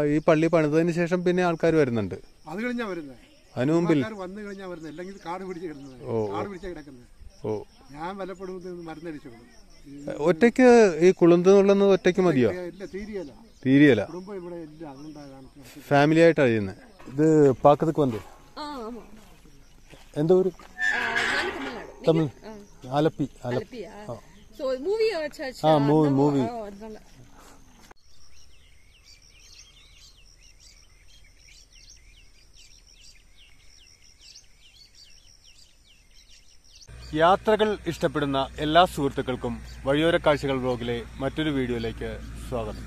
ഈ പള്ളി പണിതതിന് ശേഷം പിന്നെ ആൾക്കാർ വരുന്നുണ്ട് അത് കഴിഞ്ഞാ വരുന്നത് അതിനു മുമ്പിൽ ആൾക്കാർ വന്നു കഴിഞ്ഞാൽ വരുന്നത് അല്ലെങ്കിൽ കാട് പിടിച്ച് കിടന്നത് ഓ, കാട് പിടിച്ച കിടക്കുന്നത് ഓ ഞാൻ വല്ലപ്പോഴും ഇത് മരുന്നടിച്ചു കൊടുക്കും ഈ- ഒറ്റയ്ക്ക് ഈ കുളുന്ത് എന്നുള്ളത് ഒറ്റയ്ക്ക് മതിയോ ഇല്ല തീരിയല്ല തീരെയല്ല കുടുംബം ഇവിടെ ഇല്ല അതുകൊണ്ടാണ് കാണിക്കുന്നത് ഫാമിലി ആയിട്ടാണ് ചെയ്യുന്നത് ഇത് പാക്കത്തക്ക് വന്ന് ஆ ஆமா എந்த ഊര് ஆ, நானு தமிழ்நாடு തമിഴ് ആലപ്പി ആലപ്പി அலப்பியா சோ மூவி சர்ச் ஆ, movie, movie. அதனால യാത്രകൾ ഇഷ്ടപ്പെടുന്ന എല്ലാ സുഹൃത്തുക്കൾക്കും വഴിയോര കാഴ്ചകൾ ബ്ലോഗിലെ മറ്റൊരു വീഡിയോയിലേക്ക് സ്വാഗതം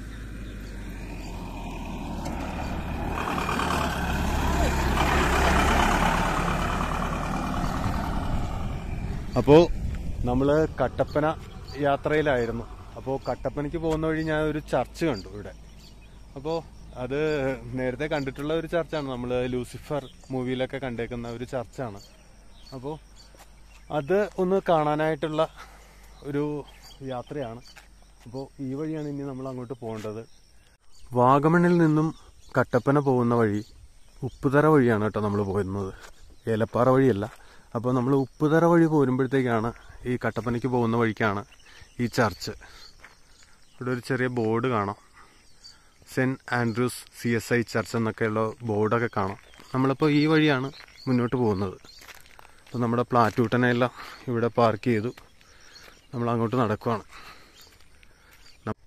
അപ്പോൾ നമ്മൾ കട്ടപ്പന യാത്രയിലായിരുന്നു അപ്പോൾ കട്ടപ്പനയ്ക്ക് പോകുന്ന വഴി ഞാൻ ഒരു ചർച്ച് കണ്ടു ഇവിടെ അപ്പോൾ അത് നേരത്തെ കണ്ടിട്ടുള്ള ഒരു ചർച്ചാണ് നമ്മൾ ലൂസിഫർ മൂവിയിലൊക്കെ കണ്ടേക്കുന്ന ഒരു ചർച്ചാണ് അപ്പോൾ അത് ഒന്ന് കാണാനായിട്ടുള്ള ഒരു യാത്രയാണ് അപ്പോൾ ഈ വഴിയാണ് ഇനി നമ്മൾ അങ്ങോട്ട് പോകേണ്ടത് വാഗമണിൽ നിന്നും കട്ടപ്പന പോകുന്ന വഴി ഉപ്പുതറ വഴിയാണ് കേട്ടോ നമ്മൾ പോയിരുന്നത് ഏലപ്പാറ വഴിയല്ല അപ്പോൾ നമ്മൾ ഉപ്പുതറ വഴി പോരുമ്പോഴത്തേക്കാണ് ഈ കട്ടപ്പനയ്ക്ക് പോകുന്ന വഴിക്കാണ് ഈ ചർച്ച് ഇവിടെ ഒരു ചെറിയ ബോർഡ് കാണാം saint Andrews C S I church എന്നൊക്കെയുള്ള ബോർഡൊക്കെ കാണാം നമ്മളിപ്പോൾ ഈ വഴിയാണ് മുന്നോട്ട് പോകുന്നത് അപ്പോൾ നമ്മുടെ പ്ലാറ്റൂട്ടനെല്ലാം ഇവിടെ പാർക്ക് ചെയ്തു നമ്മൾ അങ്ങോട്ട് നടക്കുവാണ് ന-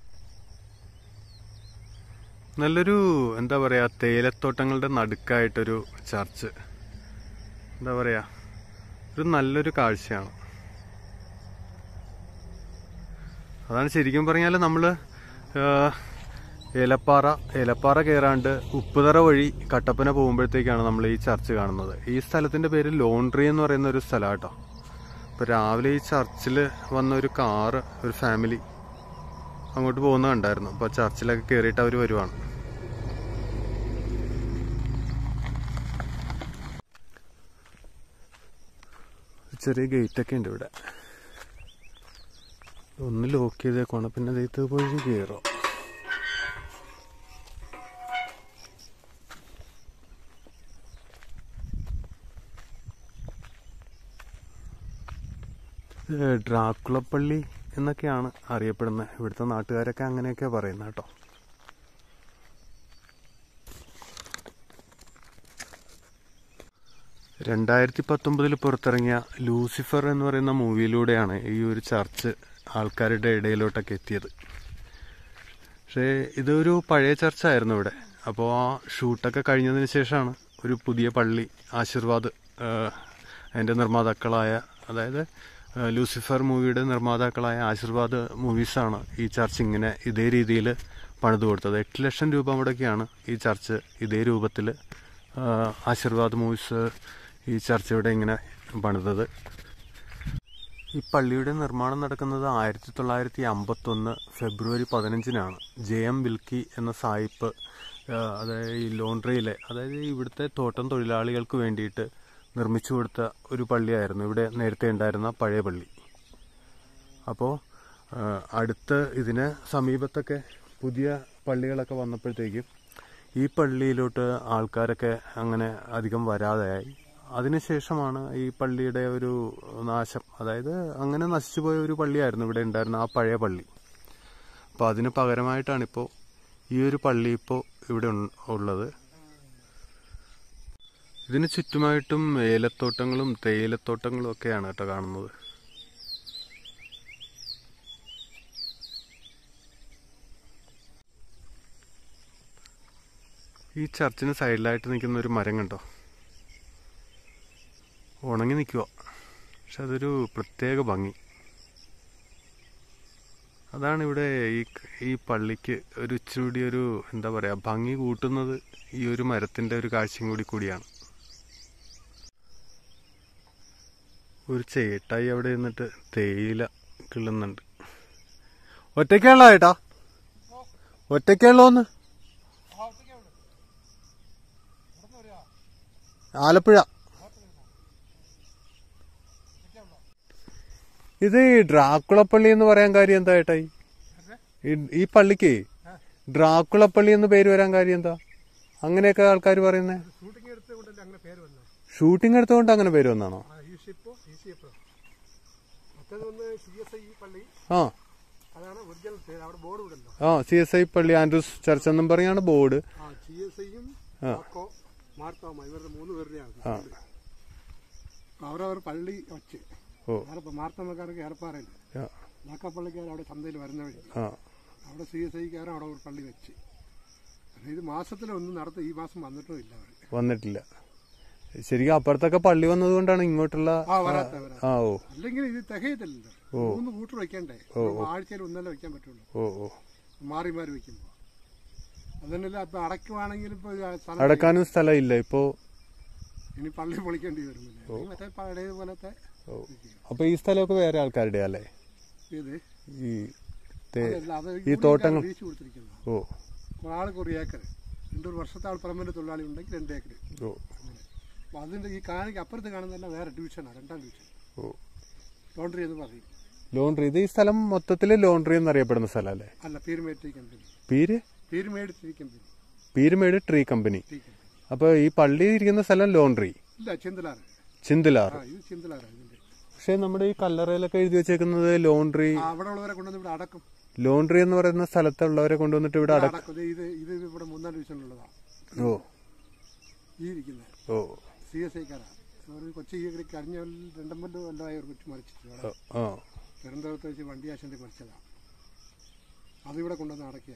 നല്ലൊരു എന്താ പറയുക തേയിലത്തോട്ടങ്ങളുടെ നടുക്കായിട്ടൊരു ചർച്ച് എന്താ പറയുക ഒരു നല്ലൊരു കാഴ്ചയാണ് അതാണ് ശരിക്കും പറഞ്ഞാൽ നമ്മൾ ഏലപ്പാറ ഏലപ്പാറ കയറാണ്ട് ഉപ്പുതറ വഴി കട്ടപ്പന പോകുമ്പോഴത്തേക്കാണ് നമ്മൾ ഈ ചർച്ച് കാണുന്നത് ഈ സ്ഥലത്തിന്റെ പേര് ലോണ്ട്രി എന്ന് പറയുന്ന ഒരു സ്ഥലം കേട്ടോ അപ്പൊ രാവിലെ ഈ ചർച്ചിൽ വന്ന ഒരു കാറ് ഒരു ഫാമിലി അങ്ങോട്ട് പോകുന്ന കണ്ടായിരുന്നു അപ്പൊ ചർച്ചിലൊക്കെ കയറിയിട്ട് അവർ വരുവാണ് ഒരു ചെറിയ ഗേറ്റ് ഒക്കെ ഉണ്ട് ഇവിടെ ഒന്ന് ലോക്ക് ചെയ്തേക്കുവാണ് പിന്നെ ദൈത്ത് പോയി കയറാം ഇത് ഡ്രാക്കുളപ്പള്ളി എന്നൊക്കെയാണ് അറിയപ്പെടുന്നത് ഇവിടുത്തെ നാട്ടുകാരൊക്കെ അങ്ങനെയൊക്കെ പറയുന്നത് കേട്ടോ രണ്ടായിരത്തി പത്തൊമ്പതിൽ പുറത്തിറങ്ങിയ ലൂസിഫർ എന്ന് പറയുന്ന മൂവിയിലൂടെയാണ് ഈ ഒരു ചർച്ച് ആൾക്കാരുടെ ഇടയിലോട്ടൊക്കെ എത്തിയത് പക്ഷേ ഇതൊരു പഴയ ചർച്ചായിരുന്നു ഇവിടെ അപ്പോൾ ആ ഷൂട്ടൊക്കെ കഴിഞ്ഞതിന് ശേഷമാണ് ഒരു പുതിയ പള്ളി ആശീർവാദ് ആഹ്, അതിൻ്റെ നിർമ്മാതാക്കളായ അതായത് ആഹ്, ലൂസിഫർ മൂവിയുടെ നിർമ്മാതാക്കളായ ആശീർവാദ് മൂവീസാണ് ഈ ചർച്ച് ഇങ്ങനെ ഇതേ രീതിയിൽ പണിത് കൊടുത്തത് എട്ട് ലക്ഷം രൂപ മുടക്കിയാണ് ഈ ചർച്ച് ഇതേ രൂപത്തിൽ ആശീർവാദ് മൂവീസ് ഈ ചർച്ച് ഇവിടെ ഇങ്ങനെ പണിതത് ഈ പള്ളിയുടെ നിർമ്മാണം നടക്കുന്നത് ആയിരത്തി തൊള്ളായിരത്തി അമ്പത്തൊന്ന് ഫെബ്രുവരി പതിനഞ്ചിനാണ് ജെ എം വിൽക്കി എന്ന സായിപ്പ് ആ, അതായത് ഈ ലോണ്ട്രിയിലെ അതായത് ഇവിടുത്തെ തോട്ടം തൊഴിലാളികൾക്ക് വേണ്ടിയിട്ട് നിർമ്മിച്ചു കൊടുത്ത ഒരു പള്ളിയായിരുന്നു ഇവിടെ നേരത്തെ ഉണ്ടായിരുന്ന പഴയ പള്ളി അപ്പോൾ അടുത്ത് ഇതിന് സമീപത്തൊക്കെ പുതിയ പള്ളികളൊക്കെ വന്നപ്പോഴത്തേക്കും ഈ പള്ളിയിലോട്ട് ആൾക്കാരൊക്കെ അങ്ങനെ അധികം വരാതെയായി അതിനുശേഷമാണ് ഈ പള്ളിയുടെ ഒരു നാശം അതായത് അങ്ങനെ നശിച്ചുപോയ ഒരു പള്ളിയായിരുന്നു ഇവിടെ ഉണ്ടായിരുന്ന ആ പഴയ പള്ളി അപ്പോൾ അതിന് പകരമായിട്ടാണ് ഇപ്പോൾ ഈ ഒരു പള്ളി ഇപ്പോൾ ഇവിടെ ഉൺ- ഉള്ളത് ഇതിന് ചുറ്റുമായിട്ടും ഏലത്തോട്ടങ്ങളും തേയിലത്തോട്ടങ്ങളും ഒക്കെയാണ് കേട്ടോ കാണുന്നത് ഈ ചർച്ചിന് സൈഡിലായിട്ട് നിൽക്കുന്ന ഒരു മരം കണ്ടോ ഉണങ്ങി നിൽക്കുക പക്ഷെ അതൊരു പ്രത്യേക ഭംഗി അതാണ് ഇവിടെ ഈ ഈ പള്ളിക്ക് ഒരു ഇച്ചിരി ഒരു എന്താ പറയാ ഭംഗി കൂട്ടുന്നത് ഈ ഒരു മരത്തിന്റെ ഒരു കാഴ്ചയും കൂടി കൂടിയാണ് ഒരു ചേട്ടായി അവിടെ നിന്നിട്ട് തേയില കിള്ളുന്നുണ്ട് ഒറ്റയ്ക്കുള്ള ഏട്ടാ ഒറ്റയ്ക്കുള്ളോന്ന് ആലപ്പുഴ ഇത് ഈ ഡ്രാക്കുളപ്പള്ളി എന്ന് പറയാൻ കാര്യം എന്താ ഏട്ടായി ഈ- ഈ പള്ളിക്ക് ഡ്രാക്കുളപ്പള്ളി എന്ന് പേര് വരാൻ കാര്യം എന്താ അങ്ങനെയൊക്കെ ആൾക്കാർ പറയുന്നത് ഷൂട്ടിംഗ് എടുത്തത് കൊണ്ടല്ലേ അങ്ങനെ പേര് വന്നത് ഷൂട്ടിംഗ് എടുത്തുകൊണ്ട് അങ്ങനെ പേര് വന്നാണോ ആ ഈ ഷിപ്പോ ഈ ഷിപ്പോ മറ്റേത് വന്ന് സി എസ് ഐ പള്ളി ആ അതാണ് ഒറിജിനൽ പേര് അവിടെ ബോർഡ് വിടല്ലോ ആ സി എസ് ഐ പള്ളി ആൻഡ്രൂസ് ചർച്ച് എന്നും പറഞ്ഞാണ് ബോർഡ് ആ സി എസ് ഐയും ആ. മാർക്കോ മാർത്തോമ ഇവരുടെ മൂന്ന് പേരുടെയാണ് ആ. അവരവർ പള്ളി വച്ച് ഓ ഏറെപ്പ മാർത്തോമക്കാർക്ക് ഏറെപ്പാറയില്ല ആ, മാക്കപ്പള്ളിക്കാർ അവിടെ ചന്തയിൽ വരുന്ന വഴി ആ അവിടെ സി എസ് ഐക്കാരും അവിടെ ഒരു പള്ളി വെച്ച് കാരണം ഇത് മാസത്തിലൊന്നും നടത്ത ഈ മാസം വന്നിട്ടും ഇല്ല അവർ വന്നിട്ടില്ല ശരിക്കും അപ്പുറത്തൊക്കെ പള്ളി വന്നതുകൊണ്ടാണ് ഇങ്ങോട്ടുള്ള ആ വരാത്ത വരാത്ത ആ ഓ അല്ലെങ്കിൽ ഇത് തികയത്തില്ലല്ലോ മൂന്ന് കൂട്ടർ വെക്കണ്ടേ ആഴ്ചയിൽ ഒന്നല്ലേ വെക്കാൻ പറ്റുള്ളൂ ഓ ഓ മാറി മാറി വെക്കുമ്പോൾ അതന്നല്ല ഇപ്പൊ അടയ്ക്കുവാണെങ്കിൽ ഇപ്പൊ ഇത് ആ സ്ഥലം അടക്കാനും സ്ഥലമില്ല ഇപ്പോ ഇനി പള്ളി പൊളിക്കേണ്ടി വരുന്നില്ല അല്ലെങ്കിൽ മറ്റേ പഴയ പോലത്തെ ഓ അപ്പൊ ഈ സ്ഥലമൊക്കെ വേറെ ആൾക്കാരുടെ അല്ലേ ഇത് ഈ തേ- അതല്ല, അത് ഈ തോട്ടങ്ങൾ വീശി കൊടുത്തിരിക്കുന്നത് ഓ ആൾക്ക് ഒരു ഏക്കർ രണ്ടൊരു വർഷത്തെ ആൾ പെർമനന്റ് തൊഴിലാളി ഉണ്ടെങ്കിൽ രണ്ട് ഏക്കർ ഓ അപ്പൊ അതിന്റെ ഈ കാണിക്ക് അപ്പുറത്ത് കാണുന്നതല്ല വേറെ ഡിവിഷനാണ് രണ്ടാം ഡിവിഷൻ ഓ ലോണ്ടറി എന്ന് പറയും ലോണ്ടറി ഇത് ഈ സ്ഥലം മൊത്തത്തിൽ ലോണ്ടറി എന്നറിയപ്പെടുന്ന സ്ഥലം അല്ലേ അല്ല പീരുമേട് കമ്പനി പീര് Peermade tea company Peermade tree company tea company അപ്പൊ ഈ പള്ളി ഇരിക്കുന്ന സ്ഥലം ലോണ്ടറി ഇല്ല ചിന്തലാറ് ചിന്തിലാർ ആ ഇത് ചിന്തലാറ് ഇതിന്റെ പക്ഷെ നമ്മുടെ ഈ കല്ലറയിലൊക്കെ എഴുതി വെച്ചേക്കുന്നത് ലോണ്ടറി ആ, അവിടെ ഉള്ളവരെ കൊണ്ടുവന്ന് ഇവിടെ അടക്കും ലോണ്ടറി എന്ന് പറയുന്ന സ്ഥലത്തുള്ളവരെ കൊണ്ടുവന്നിട്ട് ഇവിടെ അട അടക്കും ഇത് ഇത് ഇത് ഇവിടെ മൂന്നാം ഡിവിഷനിലുള്ളതാണ് ഓ ഈ ഇരിക്കുന്നത് ഓ സി എസ് ഐക്കാരാണ് അവർ കൊച്ചി ഈ കഴിഞ്ഞ കൊല്ലം രണ്ടമ്പത് കൊല്ലമായി ഒരു കൊച്ചു മരിച്ചിട്ടുണ്ട് ഓ, ആ തിരുവനന്തപുരത്ത് വെച്ച് വണ്ടി ആശുപത്രി മരിച്ചതാണ് അതിവിടെ കൊണ്ടുവന്ന് അടക്കിയ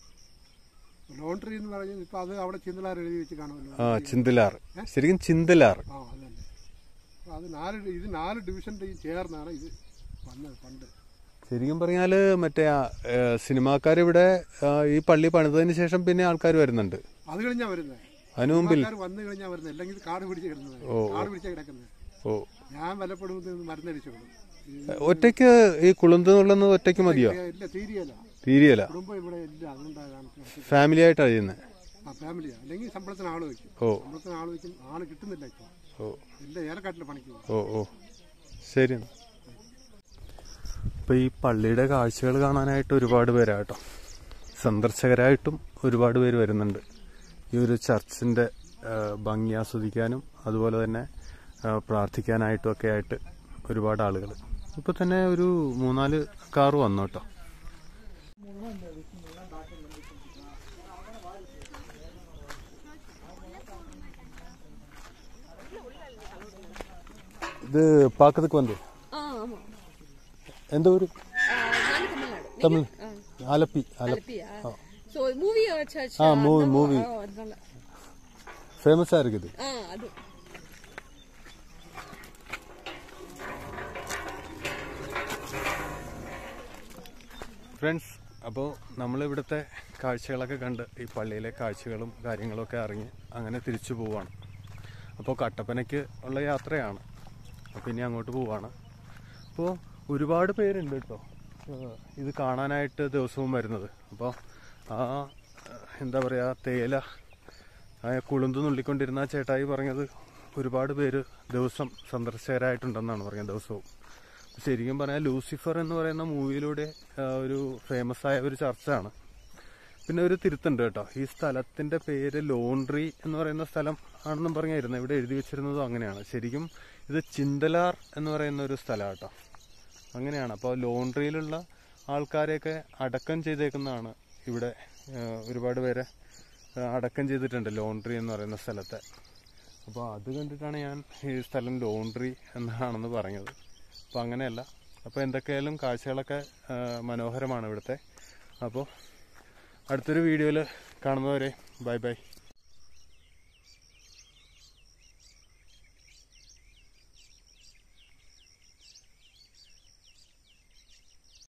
ലോണ്ടറി എന്ന് പറഞ്ഞാൽ ഇപ്പൊ അത് അവിടെ ചിന്തലാർ എഴുതി വെച്ച് കാണുമല്ലോ ആ ചിന്തിലാർ ശരിക്കും ചിന്തിലാർ ആ അതല്ലേ അപ്പൊ അത് നാല് ഡി- ഇത് നാല് ഡിവിഷൻ്റെ ചേർന്നാണ് ഇത് വന്നത് പണ്ട് ശരിക്കും പറഞ്ഞാല് മറ്റേ സിനിമാക്കാർ ഇവിടെ ആ, ഈ പള്ളി പണിതതിന് ശേഷം പിന്നെ ആൾക്കാർ വരുന്നുണ്ട് അത് കഴിഞ്ഞാ വരുന്നത് അതിനു മുമ്പിൽ ആൾക്കാർ വന്നു കഴിഞ്ഞാൽ വരുന്നത് അല്ലെങ്കിൽ ഇത് കാട് പിടിച്ച് കിടന്നത് കാട് പിടിച്ച കിടക്കുന്നത് ഓ ഞാൻ വല്ലപ്പോഴും ഇത് മരുന്നടിച്ചു കൊടുക്കും ഇത് ഒറ്റയ്ക്ക് ഈ കുളുന്ത് എന്നുള്ളത് ഒറ്റയ്ക്ക് മതിയോ ഇല്ല തീരിയല്ല തീരെയല്ല കുടുംബം ഇവിടെ ഇല്ല അതുകൊണ്ടാണ് ഫാമിലി ആയിട്ട് കഴിയുന്നത് ആ ഫാമിലിയാ അല്ലെങ്കിൽ ശമ്പളത്തിന് ആള് വെക്കും ഓ ശമ്പളത്തിന് ആള് വെക്കും ആള് കിട്ടുന്നില്ല ഇപ്പൊ ഓ ഇല്ല ഏലക്കാട്ടിലെ പണിക്ക് പോകും ഓ ഓ ശരി എന്നാ. ഇപ്പൊ ഈ പള്ളിയുടെ കാഴ്ചകൾ കാണാനായിട്ട് ഒരുപാട് പേരാ കേട്ടോ സന്ദർശകരായിട്ടും ഒരുപാട് പേര് വരുന്നുണ്ട് ഈ ഒരു ചർച്ചിന്റെ ആ, ഭംഗി ആസ്വദിക്കാനും അതുപോലെ തന്നെ ആ, പ്രാർത്ഥിക്കാനായിട്ടും ഒക്കെ ആയിട്ട് ഒരുപാട് ആളുകൾ ഇപ്പൊ തന്നെ ഒരു മൂന്നാല് കാർ വന്നു കേട്ടോ ഇത് പാക്കத்துக்கு வந்து ஆ ஆமா எந்த ஊர் ஆ, நான் தமிழ்நாடு தமிழ் நீங்க? ஆலப்பி ஆ, ஆலப்பி அலப்பியா சோ மூவி சர்ச் ஆ, movie, movie. அதனால ஃபேமஸா இருக்குது ஆ அது ഫ്രണ്ട്സ് അപ്പോൾ നമ്മളിവിടുത്തെ കാഴ്ചകളൊക്കെ കണ്ട് ഈ പള്ളിയിലെ കാഴ്ചകളും കാര്യങ്ങളൊക്കെ അറിഞ്ഞ് അങ്ങനെ തിരിച്ചു പോവാണ് അപ്പോൾ കട്ടപ്പനയ്ക്ക് ഉള്ള യാത്രയാണ് അപ്പോൾ ഇനി അങ്ങോട്ട് പോവാണ് അപ്പോൾ ഒരുപാട് പേരുണ്ട് കേട്ടോ ഏഹ് ഇത് കാണാനായിട്ട് ദിവസവും വരുന്നത് അപ്പോൾ ആ ഏഹ് എന്താ പറയുക തേയില ആ കുളുന്ത് നുള്ളിക്കൊണ്ടിരുന്ന ആ ചേട്ടായി പറഞ്ഞത് ഒരുപാട് പേര് ദിവസം സന്ദർശകരായിട്ടുണ്ടെന്നാണ് പറഞ്ഞത് ദിവസവും ശരിക്കും പറഞ്ഞാൽ ലൂസിഫർ എന്ന് പറയുന്ന മൂവിയിലൂടെ ആ, ഒരു ഫേമസ് ആയ ഒരു ചർച്ചാണ് പിന്നെ ഒരു തിരുത്തുണ്ട് കേട്ടോ ഈ സ്ഥലത്തിന്റെ പേര് ലോണ്ട്രി എന്ന് പറയുന്ന സ്ഥലം ആണെന്നും പറഞ്ഞായിരുന്നു ഇവിടെ എഴുതി വെച്ചിരുന്നതും അങ്ങനെയാണ് ശരിക്കും ഇത് ചിന്തലാർ എന്ന് പറയുന്ന ഒരു സ്ഥലം കേട്ടോ അങ്ങനെയാണ് അപ്പോൾ ലോണ്ട്രിയിലുള്ള ആൾക്കാരെയൊക്കെ അടക്കം ചെയ്തേക്കുന്നതാണ് ഇവിടെ ആ, ഒരുപാട് പേരെ ആ, അടക്കം ചെയ്തിട്ടുണ്ട് ലോണ്ട്രി എന്ന് പറയുന്ന സ്ഥലത്തെ അപ്പോൾ അത് കണ്ടിട്ടാണ് ഞാൻ ഈ സ്ഥലം ലോണ്ട്രി എന്നാണെന്ന് പറഞ്ഞത് അപ്പോൾ അങ്ങനെയല്ല അപ്പോൾ എന്തൊക്കെയായാലും കാഴ്ചകളൊക്കെ ആ, മനോഹരമാണ് ഇവിടുത്തെ അപ്പോൾ അടുത്തൊരു വീഡിയോയിൽ കാണുന്നവരെ ബൈ ബൈ